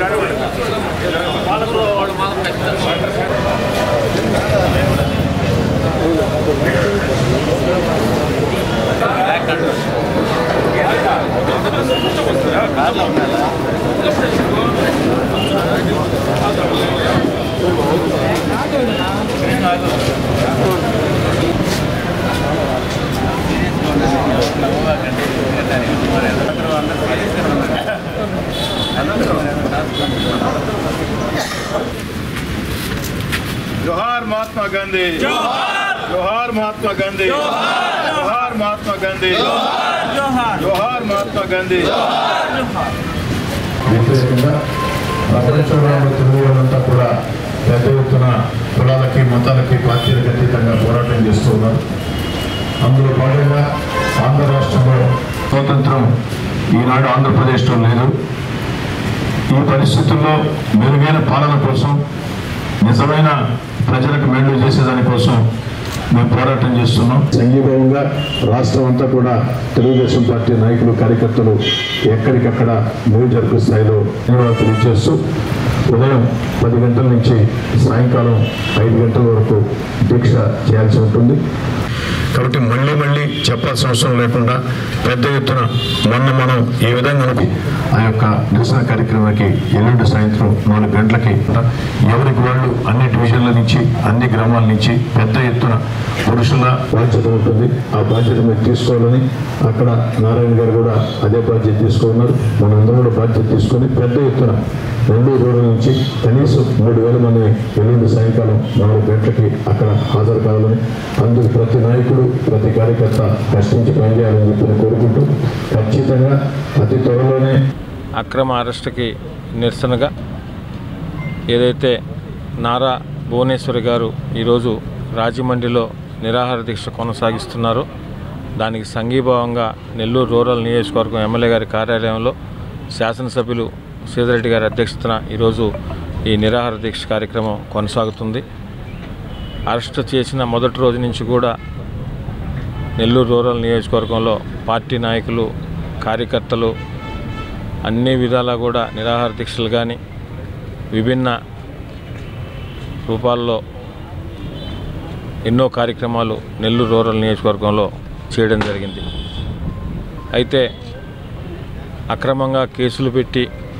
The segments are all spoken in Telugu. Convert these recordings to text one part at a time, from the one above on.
జోహార్ మహాత్మా గాంధీ జోహార్ మహాత్మా గాంధీ జోహార్ మహాత్మా గాంధీ జోహార్ మహాత్మా గాంధీ వ్యతిరేకంగా ప్రపంచంలో ఉన్న తెలుగు వాళ్ళంతా కూడా పెద్ద ఎత్తున కులాలకి మతాలకి పార్టీలకు అతీతంగా పోరాటం చేస్తూ ఉన్నారు అందులో భాగంగా ఆంధ్ర రాష్ట్రంలో స్వాతంత్రం ఈనాడు ఆంధ్రప్రదేశ్లో లేదు ఈ పరిస్థితుల్లో మెరుగైన పాలన కోసం నిజమైన ప్రజలకు మేలు చేసేదానికోసం మేము పోరాటం చేస్తున్నాం సంఘీభావంగా రాష్ట్రం అంతా కూడా తెలుగుదేశం పార్టీ నాయకులు కార్యకర్తలు ఎక్కడికక్కడ నియోజకవర్గ స్థాయిలో ధన్యవాదాలు తెలియజేస్తూ ఉదయం పది గంటల నుంచి సాయంకాలం ఐదు గంటల వరకు దీక్ష చేయాల్సి ఉంటుంది కాబట్టి మళ్ళీ మళ్ళీ చెప్పాల్సిన అవసరం లేకుండా పెద్ద ఎత్తున మొన్న మనం ఈ విధంగా అనుకు- ఆ యొక్క నిరసన కార్యక్రమానికి ఎల్లుండి సాయంత్రం నాలుగు గంటలకి ఎవరికి వాళ్ళు అన్ని డివిజన్ల నుంచి అన్ని గ్రామాల నుంచి పెద్ద ఎత్తున పురుషుల బాధ్యత ఉంటుంది ఆ బాధ్యత మీరు తీసుకోవాలని అక్కడ నారాయణ గారు కూడా అదే బాధ్యత తీసుకున్నారు మనందరం కూడా బాధ్యత తీసుకొని పెద్ద ఎత్తున రెండు రోజుల నుంచి కనీసం మూడు వేల మంది ఎల్లుండి సాయంకాలం నాలుగు గంటలకి అక్కడ హాజరు కావాలని అందుకు ప్రతి నాయకుడు ప్రతి కార్యకర్త కష్టించి పనిచేయాలని చెప్పి నేను కోరుకుంటూ ఖచ్చితంగా అతి త్వరలోనే అక్రమ అరెస్టుకి నిరసనగా ఏదైతే నారా భువనేశ్వరి గారు ఈరోజు రాజమండ్రిలో నిరాహార దీక్ష కొనసాగిస్తున్నారో దానికి సంఘీభావంగా నెల్లూరు రూరల్ నియోజకవర్గం ఎమ్మెల్యే గారి కార్యాలయంలో శాసనసభ్యులు సీతారెడ్డి గారి అధ్యక్షతన ఈరోజు ఈ నిరాహార దీక్ష కార్యక్రమం కొనసాగుతుంది అరెస్ట్ చేసిన మొదటి రోజు నుంచి కూడా నెల్లూరు రూరల్ నియోజకవర్గంలో పార్టీ నాయకులు కార్యకర్తలు అన్ని విధాలా కూడా నిరాహార దీక్షలు కానీ విభిన్న రూపాల్లో ఎన్నో కార్యక్రమాలు నెల్లూరు రూరల్ నియోజకవర్గంలో చేయడం జరిగింది అయితే అక్రమంగా కేసులు పెట్టి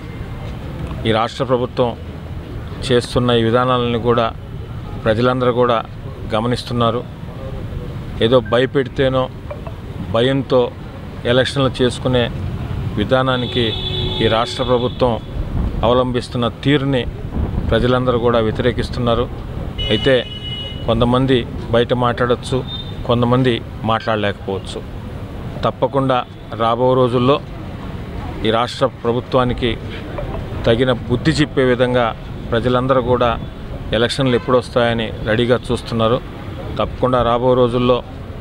ఈ రాష్ట్ర ప్రభుత్వం చేస్తున్న ఈ విధానాలను కూడా ప్రజలందరూ కూడా గమనిస్తున్నారు ఏదో భయపెడితేనో భయంతో ఎలక్షన్లు చేసుకునే విధానానికి ఈ రాష్ట్ర ప్రభుత్వం అవలంబిస్తున్న తీరుని ప్రజలందరూ కూడా వ్యతిరేకిస్తున్నారు అయితే కొంతమంది బయట మాట్లాడచ్చు కొంతమంది మాట్లాడలేకపోవచ్చు తప్పకుండా రాబో రోజుల్లో ఈ రాష్ట్ర ప్రభుత్వానికి తగిన బుద్ధి చెప్పే విధంగా ప్రజలందరూ కూడా ఎలక్షన్లు ఎప్పుడు వస్తాయని రెడీగా చూస్తున్నారు తప్పకుండా రాబో రోజుల్లో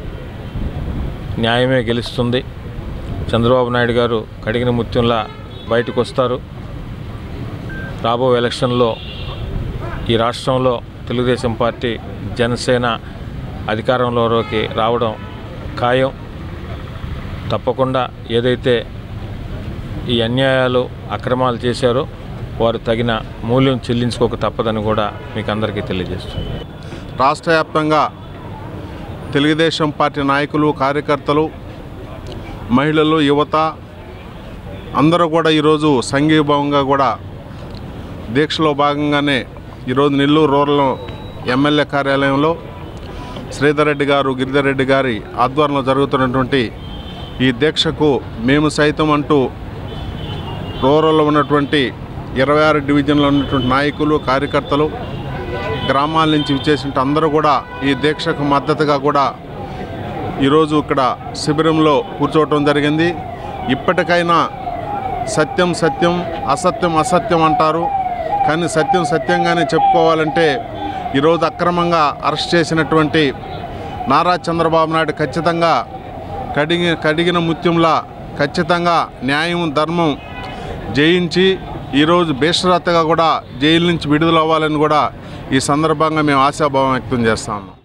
న్యాయమే గెలుస్తుంది చంద్రబాబు నాయుడు గారు కడిగిన ముత్యంలా బయటకు వస్తారు రాబో ఎలక్షన్లో ఈ రాష్ట్రంలో తెలుగుదేశం పార్టీ జనసేన అధికారంలోకి రావడం ఖాయం తప్పకుండా ఏదైతే ఈ అన్యాయాలు అక్రమాలు చేశారో వారు తగిన మూల్యం చెల్లించుకోక తప్పదని కూడా మీకు అందరికీ తెలియజేస్తుంది రాష్ట్ర వ్యాప్తంగా తెలుగుదేశం పార్టీ నాయకులు కార్యకర్తలు మహిళలు యువత అందరూ కూడా ఈరోజు సంఘీభావంగా కూడా దీక్షలో భాగంగానే ఈరోజు నెల్లూరు రూరల్ ఎమ్మెల్యే కార్యాలయంలో శ్రీధర్ రెడ్డి గారు గిరిధర్ రెడ్డి గారి ఆధ్వర్యంలో జరుగుతున్నటువంటి ఈ దీక్షకు మేము సైతం అంటూ రూరల్లో ఉన్నటువంటి ఇరవై ఆరు డివిజన్లో ఉన్నటువంటి నాయకులు కార్యకర్తలు గ్రామాల నుంచి విచ్చేసిన అందరూ కూడా ఈ దీక్షకు మద్దతుగా కూడా ఈరోజు ఇక్కడ శిబిరంలో కూర్చోవటం జరిగింది ఇప్పటికైనా సత్యం సత్యం అసత్యం అసత్యం అంటారు కానీ సత్యం సత్యంగానే చెప్పుకోవాలంటే ఈరోజు అక్రమంగా అరెస్ట్ చేసినటువంటి నారా చంద్రబాబు నాయుడు ఖచ్చితంగా కడిగి కడిగిన ముత్యంలా ఖచ్చితంగా న్యాయం ధర్మం జయించి ఈరోజు బేషరత్తుగా కూడా జైలు నుంచి విడుదల అవ్వాలని కూడా ఈ సందర్భంగా మేము ఆశాభావం వ్యక్తం చేస్తాము